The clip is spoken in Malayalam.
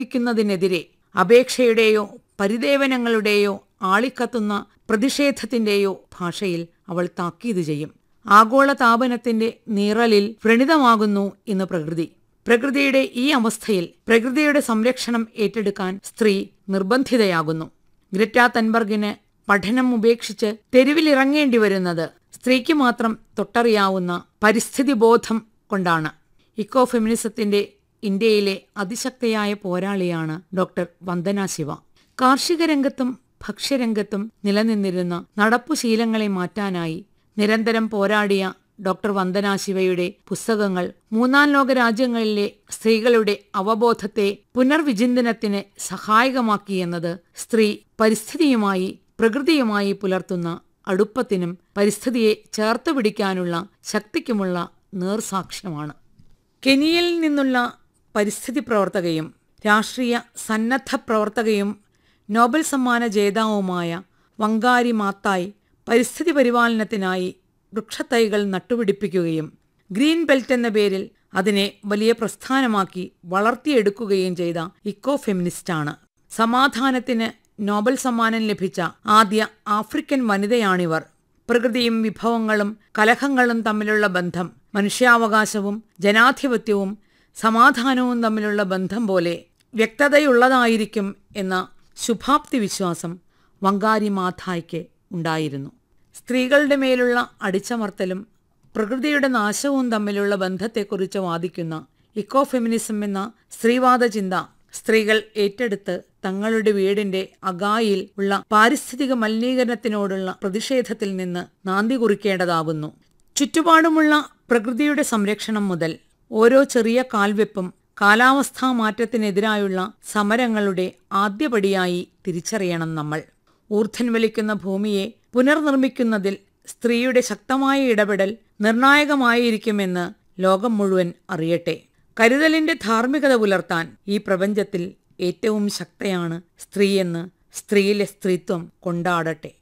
ക്കുന്നതിനെതിരെ അപേക്ഷയുടെയോ പരിദേവനങ്ങളുടെയോ ആളിക്കത്തുന്ന പ്രതിഷേധത്തിന്റെയോ ഭാഷയിൽ അവൾ താക്കീത് ചെയ്യും ആഗോള താപനത്തിന്റെ നീറലിൽ വ്രണിതമാകുന്നു ഇന്ന് പ്രകൃതി പ്രകൃതിയുടെ ഈ അവസ്ഥയിൽ പ്രകൃതിയുടെ സംരക്ഷണം ഏറ്റെടുക്കാൻ സ്ത്രീ നിർബന്ധിതയാകുന്നു ഗ്രറ്റ തൻബർഗിന് പഠനം ഉപേക്ഷിച്ച് തെരുവിലിറങ്ങേണ്ടി വരുന്നത് സ്ത്രീക്ക് മാത്രം തൊട്ടറിയാവുന്ന പരിസ്ഥിതി ബോധം കൊണ്ടാണ് ഇക്കോ ഫെമിനിസത്തിന്റെ ഇന്ത്യയിലെ അതിശക്തയായ പോരാളിയാണ് ഡോക്ടർ വന്ദന ശിവ കാർഷിക രംഗത്തും ഭക്ഷ്യരംഗത്തും നിലനിന്നിരുന്ന നടപ്പുശീലങ്ങളെ മാറ്റാനായി നിരന്തരം പോരാടിയ ഡോക്ടർ വന്ദന ശിവയുടെ പുസ്തകങ്ങൾ മൂന്നാം ലോക രാജ്യങ്ങളിലെ സ്ത്രീകളുടെ അവബോധത്തെ പുനർവിചിന്തനത്തിന് സഹായകമാക്കിയെന്നത് സ്ത്രീ പരിസ്ഥിതിയുമായി പ്രകൃതിയുമായി പുലർത്തുന്ന അടുപ്പത്തിനും പരിസ്ഥിതിയെ ചേർത്ത് പിടിക്കാനുള്ള ശക്തിക്കുമുള്ള നേർസാക്ഷ്യമാണ് കെനിയയിൽ നിന്നുള്ള പരിസ്ഥിതി പ്രവർത്തകയും രാഷ്ട്രീയ സന്നദ്ധ പ്രവർത്തകയും നോബൽ സമ്മാന ജേതാവുമായ വങ്കാരി മാത്തായി പരിസ്ഥിതി പരിപാലനത്തിനായി വൃക്ഷത്തൈകൾ നട്ടുപിടിപ്പിക്കുകയും ഗ്രീൻ ബെൽറ്റ് എന്ന പേരിൽ അതിനെ വലിയ പ്രസ്ഥാനമാക്കി വളർത്തിയെടുക്കുകയും ചെയ്ത ഇക്കോ ഫെമിനിസ്റ്റാണ് സമാധാനത്തിന് നോബൽ സമ്മാനം ലഭിച്ച ആദ്യ ആഫ്രിക്കൻ വനിതയാണിവർ പ്രകൃതിയും വിഭവങ്ങളും കലഹങ്ങളും തമ്മിലുള്ള ബന്ധം മനുഷ്യാവകാശവും ജനാധിപത്യവും സമാധാനവും തമ്മിലുള്ള ബന്ധം പോലെ വ്യക്തതയുള്ളതായിരിക്കും എന്ന ശുഭാപ്തി വിശ്വാസം വങ്കാരി മാഥായ്ക്ക് ഉണ്ടായിരുന്നു സ്ത്രീകളുടെ മേലുള്ള അടിച്ചമർത്തലും പ്രകൃതിയുടെ നാശവും തമ്മിലുള്ള ബന്ധത്തെക്കുറിച്ച് വാദിക്കുന്ന ഇക്കോ ഫെമിനിസം എന്ന സ്ത്രീവാദ ചിന്ത സ്ത്രീകൾ ഏറ്റെടുത്ത് തങ്ങളുടെ വീടിന്റെ അഗായിൽ ഉള്ള പാരിസ്ഥിതിക മലിനീകരണത്തിനോടുള്ള പ്രതിഷേധത്തിൽ നിന്ന് നാന്തി കുറിക്കേണ്ടതാകുന്നു ചുറ്റുപാടുമുള്ള പ്രകൃതിയുടെ സംരക്ഷണം മുതൽ ഓരോ ചെറിയ കാൽവെപ്പും കാലാവസ്ഥാ മാറ്റത്തിനെതിരായുള്ള സമരങ്ങളുടെ ആദ്യപടിയായി തിരിച്ചറിയണം നമ്മൾ ഊർധൻ വലിക്കുന്ന ഭൂമിയെ പുനർനിർമ്മിക്കുന്നതിൽ സ്ത്രീയുടെ ശക്തമായ ഇടപെടൽ നിർണായകമായിരിക്കുമെന്ന് ലോകം മുഴുവൻ അറിയട്ടെ കരുതലിന്റെ ധാർമ്മികത പുലർത്താൻ ഈ പ്രപഞ്ചത്തിൽ ഏറ്റവും ശക്തയാണ് സ്ത്രീയെന്ന് സ്ത്രീയിലെ സ്ത്രീത്വം കൊണ്ടാടട്ടെ